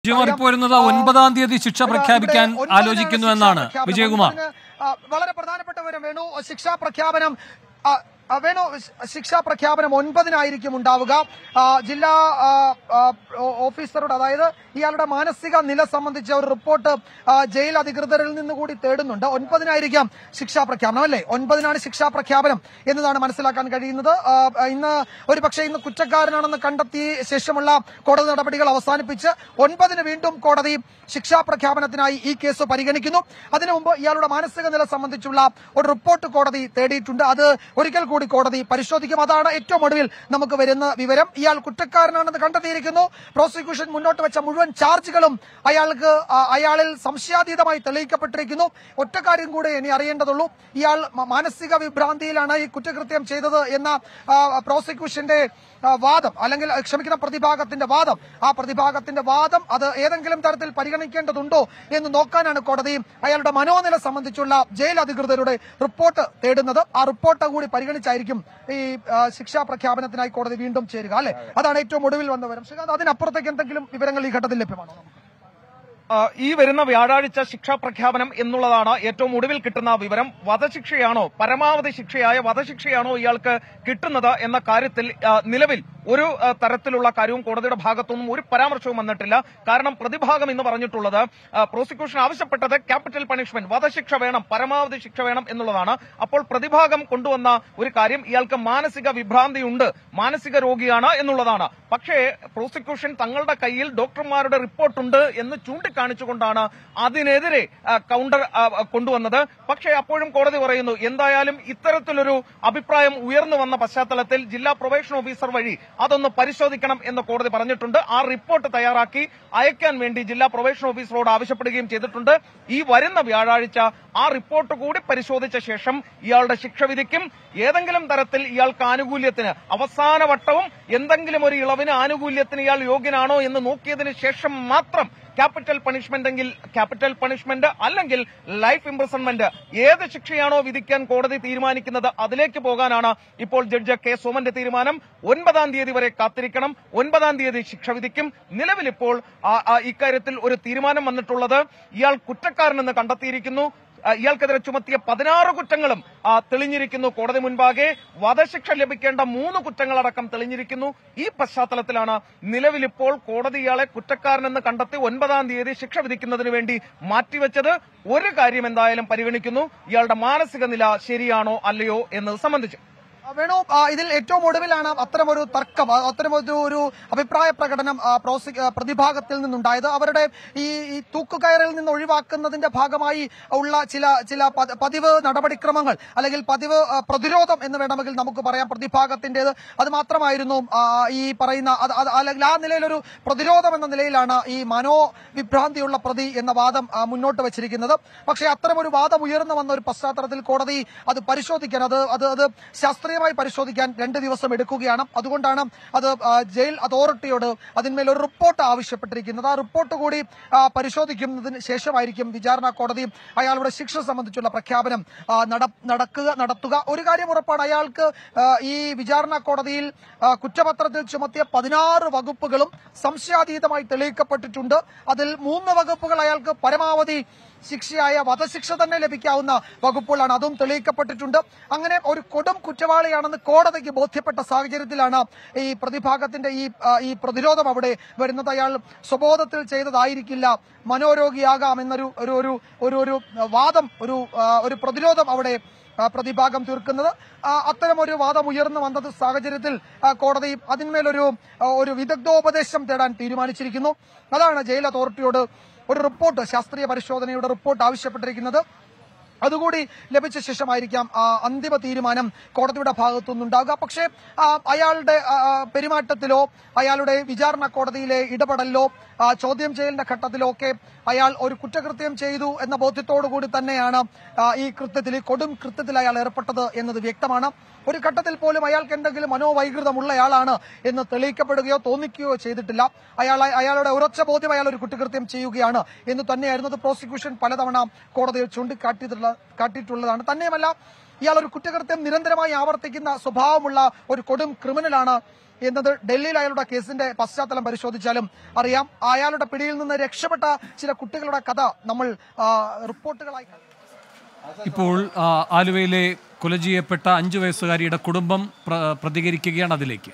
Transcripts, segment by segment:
വിജയകുമാർ ഇപ്പോൾ വരുന്നത് ഒൻപതാം തീയതി ശിക്ഷ പ്രഖ്യാപിക്കാൻ ഒൻപതിനാണ് ആലോചിക്കുന്നു ശിക്ഷാ എന്നാണ് പ്രഖ്യാപനം. വിജയകുമാർ ഒൻപതിന്, ആ, വളരെ പ്രധാനപ്പെട്ട വിവരം വേണു ശിക്ഷാ പ്രഖ്യാപനം ആ, ആ, വേണു ശ- ശിക്ഷാ പ്രഖ്യാപനം ഒൻപതിനായിരിക്കും ഉണ്ടാവുക ആ, ജില്ലാ ആ, ആ, ഓ- ഓഫീസറുടെ അതായത് ഇയാളുടെ മാനസിക നില സംബന്ധിച്ച ഒരു റിപ്പോർട്ട് ആ, ജയിൽ അധികൃതരിൽ നിന്ന് കൂടി തേടുന്നുണ്ട് ഒൻപതിനായിരിക്കാം ശിക്ഷാ പ്രഖ്യാപനം അല്ലേ ഒൻപതിനാണ് ശിക്ഷാ പ്രഖ്യാപനം എന്നതാണ് മനസ്സിലാക്കാൻ കഴിയുന്നത് ആ, ഇന്ന് ഒരു പക്ഷേ ഇന്ന് കുറ്റക്കാരനാണെന്ന് കണ്ടെത്തിയ ശേഷമുള്ള കോടതി നടപടികൾ അവസാനിപ്പിച്ച് ഒൻപതിന് വീണ്ടും കോടതി ശിക്ഷാ പ്രഖ്യാപനത്തിനായി ഈ കേസ് പരിഗണിക്കുന്നു അതിനു മുമ്പ് ഇയാളുടെ മാനസിക നില സംബന്ധിച്ചുള്ള ഒരു റിപ്പോർട്ട് കോടതി തേടിയിട്ടുണ്ട് അത് ഒരിക്കൽ കൂടി കോടതി പരിശോധിക്കും അതാണ് ഏറ്റവും ഒടുവിൽ നമുക്ക് വരുന്ന വിവരം ഇയാൾ കുറ്റക്കാരനാണെന്ന് കണ്ടെത്തിയിരിക്കുന്നു പ്രോസിക്യൂഷൻ മുന്നോട്ട് വെച്ച മുഴുവൻ ചാർജുകളും അയാൾക്ക് ആ, അയാളിൽ സംശയാതീതമായി തെളിയിക്കപ്പെട്ടിരിക്കുന്നു ഒറ്റ കാര്യം കൂടെ ഇനി അറിയേണ്ടതുള്ളൂ ഇയാൾ മ- മാനസിക വിഭ്രാന്തിയിലാണ് ഈ കുറ്റകൃത്യം ചെയ്തത് എന്ന ആ, പ്രോസിക്യൂഷന്റെ ആ, വാദം അല്ലെങ്കിൽ ആ, ക്ഷമിക്കുന്ന പ്രതിഭാഗത്തിന്റെ വാദം ആ പ്രതിഭാഗത്തിന്റെ വാദം അത് ഏതെങ്കിലും തരത്തിൽ പരിഗണിക്കേണ്ടതുണ്ടോ എന്ന് നോക്കാനാണ് കോടതി അയാളുടെ മനോനില സംബന്ധിച്ചുള്ള ജയിൽ അധികൃതരുടെ റിപ്പോർട്ട് തേടുന്നത് ആ റിപ്പോർട്ട് കൂടി പരിഗണിച്ചായിരിക്കും ഈ ആ, ശിക്ഷാ പ്രഖ്യാപനത്തിനായി കോടതി വീണ്ടും ചേരുക അല്ലെ അതാണ് ഏറ്റവും ഒടുവിൽ വന്ന വിവരം ശ്രീകാന്ത് അതിനപ്പുറത്തേക്ക് എന്തെങ്കിലും വിവരങ്ങൾ ഈ ഘട്ടത്തിൽ ലഭ്യമാണോ നമുക്ക് ആ, ഈ വരുന്ന വ്യാഴാഴ്ച ശിക്ഷാ പ്രഖ്യാപനം എന്നുള്ളതാണ് ഏറ്റവും ഒടുവിൽ കിട്ടുന്ന വിവരം വധശിക്ഷയാണോ പരമാവധി ശിക്ഷയായ വധശിക്ഷയാണോ ഇയാൾക്ക് കിട്ടുന്നത് എന്ന കാര്യത്തിൽ ആ, നിലവിൽ ഒരു ആ, തരത്തിലുള്ള കാര്യവും കോടതിയുടെ ഭാഗത്തുനിന്നും ഒരു പരാമർശവും വന്നിട്ടില്ല കാരണം പ്രതിഭാഗം എന്ന് പറഞ്ഞിട്ടുള്ളത് ആ, പ്രോസിക്യൂഷൻ ആവശ്യപ്പെട്ടത് ക്യാപിറ്റൽ പണിഷ്മെന്റ് വധശിക്ഷ വേണം പരമാവധി ശിക്ഷ വേണം എന്നുള്ളതാണ് അപ്പോൾ പ്രതിഭാഗം കൊണ്ടുവന്ന ഒരു കാര്യം ഇയാൾക്ക് മാനസിക വിഭ്രാന്തിയുണ്ട് മാനസിക രോഗിയാണ് എന്നുള്ളതാണ് പക്ഷേ പ്രോസിക്യൂഷൻ തങ്ങളുടെ കയ്യിൽ ഡോക്ടർമാരുടെ റിപ്പോർട്ടുണ്ട് എന്ന് ചൂണ്ടിക്കാണിച്ചുകൊണ്ടാണ് അതിനെതിരെ ആ, കൗണ്ടർ ആ, കൊണ്ടുവന്നത് പക്ഷേ അപ്പോഴും കോടതി പറയുന്നു എന്തായാലും ഇത്തരത്തിലൊരു അഭിപ്രായം ഉയർന്നു വന്ന പശ്ചാത്തലത്തിൽ ജില്ലാ പ്രൊബേഷൻ ഓഫീസർ വഴി അതൊന്ന് പരിശോധിക്കണം എന്ന് കോടതി പറഞ്ഞിട്ടുണ്ട് ആ റിപ്പോർട്ട് തയ്യാറാക്കി അയക്കാൻ വേണ്ടി ജില്ലാ പ്രൊബേഷൻ ഓഫീസറോട് ആവശ്യപ്പെടുകയും ചെയ്തിട്ടുണ്ട് ഈ വരുന്ന വ്യാഴാഴ്ച ആ റിപ്പോർട്ട് കൂടി പരിശോധിച്ച ശേഷം ഇയാളുടെ ശിക്ഷ വിധിക്കും ഏതെങ്കിലും തരത്തിൽ ഇയാൾക്ക് ആനുകൂല്യത്തിന് അവസാന വട്ടവും എന്തെങ്കിലും ഒരു ഇളവിന് ആനുകൂല്യത്തിന് ഇയാൾ യോഗ്യനാണോ എന്ന് നോക്കിയതിന് ശേഷം മാത്രം ക്യാപിറ്റൽ പണിഷ്മെന്റ് എങ്കിൽ ക്യാപിറ്റൽ പണിഷ്മെന്റ് അല്ലെങ്കിൽ ലൈഫ് ഇംപ്രസൺമെന്റ് ഏത് ശിക്ഷയാണോ വിധിക്കാൻ കോടതി തീരുമാനിക്കുന്നത് അതിലേക്ക് പോകാനാണ് ഇപ്പോൾ ജഡ്ജ് കെ സോമന്റെ തീരുമാനം ഒൻപതാം തീയതി വരെ കാത്തിരിക്കണം ഒൻപതാം തീയതി ശിക്ഷ വിധിക്കും നിലവിൽ ഇപ്പോൾ ആ- ആ ഇക്കാര്യത്തിൽ ഒരു തീരുമാനം വന്നിട്ടുള്ളത് ഇയാൾ കുറ്റക്കാരനെന്ന് കണ്ടെത്തിയിരിക്കുന്നു ആ, ഇയാൾക്കെതിരെ ചുമത്തിയ പതിനാറ് കുറ്റങ്ങളും ആ, തെളിഞ്ഞിരിക്കുന്നു കോടതി മുൻപാകെ വധശിക്ഷ ലഭിക്കേണ്ട മൂന്ന് കുറ്റങ്ങളടക്കം തെളിഞ്ഞിരിക്കുന്നു ഈ പശ്ചാത്തലത്തിലാണ് നിലവിലിപ്പോൾ കോടതി ഇയാളെ കുറ്റക്കാരനെന്ന് കണ്ടെത്തി ഒൻപതാം തീയതി ശിക്ഷ വിധിക്കുന്നതിന് വേണ്ടി മാറ്റിവെച്ചത് ഒരു കാര്യം എന്തായാലും പരിഗണിക്കുന്നു ഇയാളുടെ മാനസിക നില ശരിയാണോ അല്ലയോ എന്നത് സംബന്ധിച്ച് ആ, വേണു ആ, ഇതിൽ ഏറ്റവും ഒടുവിലാണ് അത്തരമൊരു തർക്കം ആ, അത്തരമൊരു ഒരു അഭിപ്രായ പ്രകടനം ആ, പ്രോസി- ആ, പ്രതിഭാഗത്തിൽ നിന്നുണ്ടായത് അവരുടെ ഈ ഈ തൂക്കുകയറിൽ നിന്ന് ഒഴിവാക്കുന്നതിന്റെ ഭാഗമായി ഉള്ള ചില ചില പ- പതിവ് നടപടിക്രമങ്ങൾ അല്ലെങ്കിൽ പതിവ് ആ, പ്രതിരോധം എന്ന് വേണമെങ്കിൽ നമുക്ക് പറയാം പ്രതിഭാഗത്തിന്റേത് അത് മാത്രമായിരുന്നു ആ, ഈ പറയുന്ന അത് അത് അല്ലെങ്കിൽ ആ നിലയിലൊരു പ്രതിരോധം എന്ന നിലയിലാണ് ഈ മനോവിഭ്രാന്തിയുള്ള പ്രതി എന്ന വാദം ആ, മുന്നോട്ട് വെച്ചിരിക്കുന്നത് പക്ഷേ അത്തരമൊരു വാദം ഉയർന്നു വന്ന ഒരു പശ്ചാത്തലത്തിൽ കോടതി അത് പരിശോധിക്കാൻ അത് അത് അത് ശാസ്ത്രീയമായി പരിശോധിക്കാൻ രണ്ട് ദിവസം എടുക്കുകയാണ് അതുകൊണ്ടാണ് അത് ആ, ജയിൽ അതോറിറ്റിയോട് അതിന്മേൽ ഒരു റിപ്പോർട്ട് ആവശ്യപ്പെട്ടിരിക്കുന്നത് ആ റിപ്പോർട്ട് കൂടി ആ, പരിശോധിക്കുന്നതിന് ശേഷമായിരിക്കും വിചാരണ കോടതി അയാളുടെ ശിക്ഷ സംബന്ധിച്ചുള്ള പ്രഖ്യാപനം ആ, നട- നടക്കുക നടത്തുക ഒരു കാര്യം ഉറപ്പാണ് അയാൾക്ക് ആ, ഈ വിചാരണ കോടതിയിൽ ആ, കുറ്റപത്രത്തിൽ ചുമത്തിയ പതിനാറ് വകുപ്പുകളും സംശയാതീതമായി തെളിയിക്കപ്പെട്ടിട്ടുണ്ട് അതിൽ മൂന്ന് വകുപ്പുകൾ അയാൾക്ക് പരമാവധി ശിക്ഷയായ വധശിക്ഷ തന്നെ ലഭിക്കാവുന്ന വകുപ്പുകളാണ് അതും തെളിയിക്കപ്പെട്ടിട്ടുണ്ട് അങ്ങനെ ഒരു കൊടും കുറ്റവാളിയാണെന്ന് കോടതിക്ക് ബോധ്യപ്പെട്ട സാഹചര്യത്തിലാണ് ഈ പ്രതിഭാഗത്തിന്റെ ഈ ആ, ഈ പ്രതിരോധം അവിടെ വരുന്നത് അയാൾ സ്വബോധത്തിൽ ചെയ്തതായിരിക്കില്ല മനോരോഗിയാകാം എന്നൊരു ഒരു ഒരു ഒരു ഒരു വാദം ഒരു ആ, ഒരു പ്രതിരോധം അവിടെ ആ, പ്രതിഭാഗം തീർക്കുന്നത് ആ, അത്തരമൊരു വാദം ഉയർന്നു വന്നത് സാഹചര്യത്തിൽ ആ, കോടതി അതിന്മേലൊരു ആ, ഒരു വിദഗ്ധോപദേശം തേടാൻ തീരുമാനിച്ചിരിക്കുന്നു അതാണ് ജയിൽ അതോറിറ്റിയോട് ഒരു റിപ്പോർട്ട് ശാസ്ത്രീയ പരിശോധനയുടെ റിപ്പോർട്ട് ആവശ്യപ്പെട്ടിരിക്കുന്നത് അതുകൂടി ലഭിച്ച ശേഷമായിരിക്കാം ആ, അന്തിമ തീരുമാനം കോടതിയുടെ ഭാഗത്തുനിന്നുണ്ടാകുക പക്ഷേ ആ, അയാളുടെ ആ, ആ, പെരുമാറ്റത്തിലോ അയാളുടെ വിചാരണ കോടതിയിലെ ഇടപെടലിലോ ആ, ചോദ്യം ചെയ്യലിന്റെ ഘട്ടത്തിലോ ഒക്കെ അയാൾ ഒരു കുറ്റകൃത്യം ചെയ്തു എന്ന ബോധ്യത്തോടു കൂടി തന്നെയാണ് ആ, ഈ കൃത്യത്തിൽ ഈ കൊടും കൃത്യത്തിൽ അയാൾ ഏർപ്പെട്ടത് എന്നത് വ്യക്തമാണ് ഒരു ഘട്ടത്തിൽ പോലും അയാൾക്ക് എന്തെങ്കിലും മനോവൈകൃതമുള്ളയാളാണ് എന്ന് തെളിയിക്കപ്പെടുകയോ തോന്നിക്കുകയോ ചെയ്തിട്ടില്ല അയാൾ അയാളുടെ ഉറച്ച ബോധ്യം അയാൾ ഒരു കുറ്റകൃത്യം ചെയ്യുകയാണ് എന്ന് തന്നെയായിരുന്നു അത് പ്രോസിക്യൂഷൻ പലതവണ കോടതിയിൽ ചൂണ്ടിക്കാട്ടിയിട്ടുള്ള കാട്ടിയിട്ടുള്ളതാണ് തന്നെയുമല്ല ഇയാൾ ഒരു കുറ്റകൃത്യം നിരന്തരമായി ആവർത്തിക്കുന്ന സ്വഭാവമുള്ള ഒരു കൊടും ക്രിമിനലാണ് എന്നത് ഡൽഹിയിൽ അയാളുടെ കേസിന്റെ പശ്ചാത്തലം പരിശോധിച്ചാലും അറിയാം അയാളുടെ പിടിയിൽ നിന്ന് രക്ഷപ്പെട്ട ചില കുട്ടികളുടെ കഥ നമ്മൾ ആ, റിപ്പോർട്ടുകളായി ഇപ്പോൾ ആ, ആലുവയിലെ കൊല ചെയ്യപ്പെട്ട അഞ്ചു വയസ്സുകാരിയുടെ കുടുംബം പ്ര- പ്രതികരിക്കുകയാണ് അതിലേക്ക്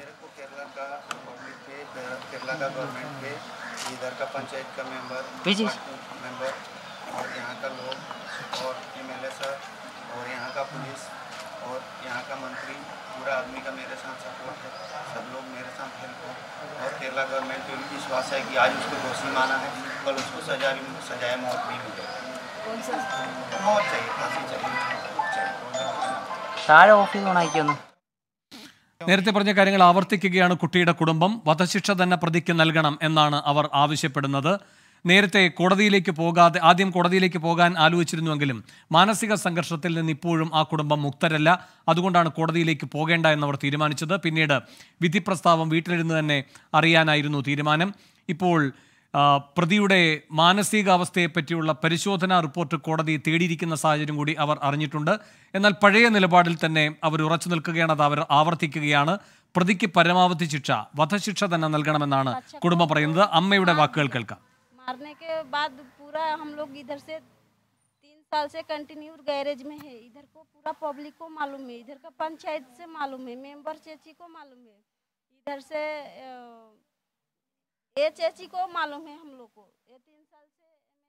केरला का गवर्नमेंट पे इधर का पंचायत का मेंबर मेंबर और यहाँ का लोग और एमएलए सर और यहाँ का पुलिस और यहाँ का मंत्री पूरा आदमी का मेरे साथ सपोर्ट है सब लोग मेरे साथ हेल्प हो और केरला गवर्नमेंट पे भी विश्वास है कि आज उसको दोषी माना है कल उसको सजा भी सजाए मौत भी मिलेगी मौत चाहिए फांसी चाहिए चाहिए താഴെ ഓഫീസ് ഓണാക്കിയൊന്ന് നേരത്തെ പറഞ്ഞ കാര്യങ്ങൾ ആവർത്തിക്കുകയാണ് കുട്ടിയുടെ കുടുംബം വധശിക്ഷ തന്നെ പ്രതിക്ക് നൽകണം എന്നാണ് അവർ ആവശ്യപ്പെടുന്നത് നേരത്തെ കോടതിയിലേക്ക് പോകാതെ ആദ്യം കോടതിയിലേക്ക് പോകാൻ ആലോചിച്ചിരുന്നുവെങ്കിലും മാനസിക സംഘർഷത്തിൽ നിന്ന് ഇപ്പോഴും ആ കുടുംബം മുക്തരല്ല അതുകൊണ്ടാണ് കോടതിയിലേക്ക് പോകേണ്ട എന്നവർ തീരുമാനിച്ചത് പിന്നീട് വിധി പ്രസ്താവം വീട്ടിലിരുന്ന് തന്നെ അറിയാനായിരുന്നു തീരുമാനം ഇപ്പോൾ ആ, പ്രതിയുടെ മാനസികാവസ്ഥയെ പറ്റിയുള്ള പരിശോധനാ റിപ്പോർട്ട് കോടതി തേടിയിരിക്കുന്ന സാഹചര്യം കൂടി അവർ അറിഞ്ഞിട്ടുണ്ട് എന്നാൽ പഴയ നിലപാടിൽ തന്നെ അവർ ഉറച്ചു നിൽക്കുകയാണ് അത് അവർ ആവർത്തിക്കുകയാണ് പ്രതിക്ക് പരമാവധി ശിക്ഷ വധശിക്ഷ തന്നെ നൽകണമെന്നാണ് കുടുംബം പറയുന്നത് അമ്മയുടെ വാക്കുകൾ കേൾക്കാം मारने के बाद पूरा हम लोग इधर से तीन साल से कंटिन्यू गैरेज में है इधर को पूरा पब्लिक को मालूम है इधर का पंचायत से मालूम है मेंबर चेची को मालूम है इधर से अ, ये चेची को मालूम है हम लोग को ये तीन साल से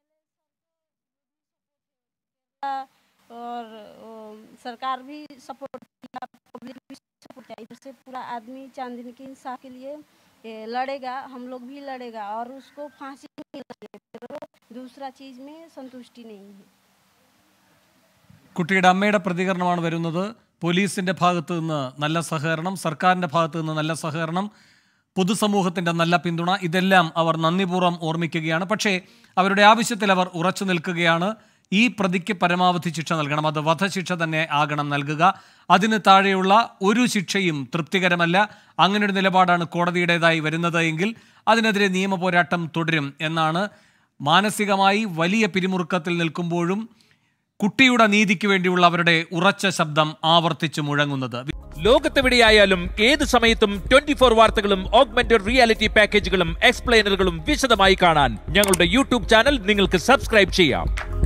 MLA और अ, सरकार भी सपोर्ट किया पब्लिक भी सपोर्ट किया इधर से पूरा आदमी चांदनी की इंसाफ के लिए ए, लड़ेगा हम लोग भी लड़ेगा और उसको फांसी मिलनी है फिर वो दूसरा चीज में संतुष्टि नहीं है കുട്ടിയുടെ അമ്മയുടെ പ്രതികരണമാണ് വരുന്നത് പോലീസിന്റെ ഭാഗത്തു നിന്ന് നല്ല സഹകരണം സർക്കാരിന്റെ ഭാഗത്തു നിന്ന് നല്ല സഹകരണം പൊതുസമൂഹത്തിന്റെ നല്ല പിന്തുണ ഇതെല്ലാം അവർ നന്ദിപൂർവ്വം ഓർമ്മിക്കുകയാണ് പക്ഷേ അവരുടെ ആവശ്യത്തിൽ അവർ ഉറച്ചു നിൽക്കുകയാണ് ഈ പ്രതിക്ക് പരമാവധി ശിക്ഷ നൽകണം അത് വധശിക്ഷ തന്നെ ആകണം നൽകുക അതിന് താഴെയുള്ള ഒരു ശിക്ഷയും തൃപ്തികരമല്ല അങ്ങനെ ഒരു നിലപാടാണ് കോടതിയുടേതായി വരുന്നത് എങ്കിൽ അതിനെതിരെ നിയമ പോരാട്ടം തുടരും എന്നാണ് മാനസികമായി വലിയ പിരിമുറുക്കത്തിൽ നിൽക്കുമ്പോഴും കുട്ടിയുടെ നീതിക്ക് വേണ്ടിയുള്ള അവരുടെ ഉറച്ച ശബ്ദം ആവർത്തിച്ച് മുഴങ്ങുന്നത് ലോകത്തെവിടെയായാലും ഏത് സമയത്തും ട്വന്റി ഫോർ വാർത്തകളും ഓഗ്മെന്റഡ് റിയാലിറ്റി പാക്കേജുകളും എക്സ്പ്ലെയിനറുകളും വിശദമായി കാണാൻ ഞങ്ങളുടെ യൂട്യൂബ് ചാനൽ നിങ്ങൾക്ക് സബ്സ്ക്രൈബ് ചെയ്യാം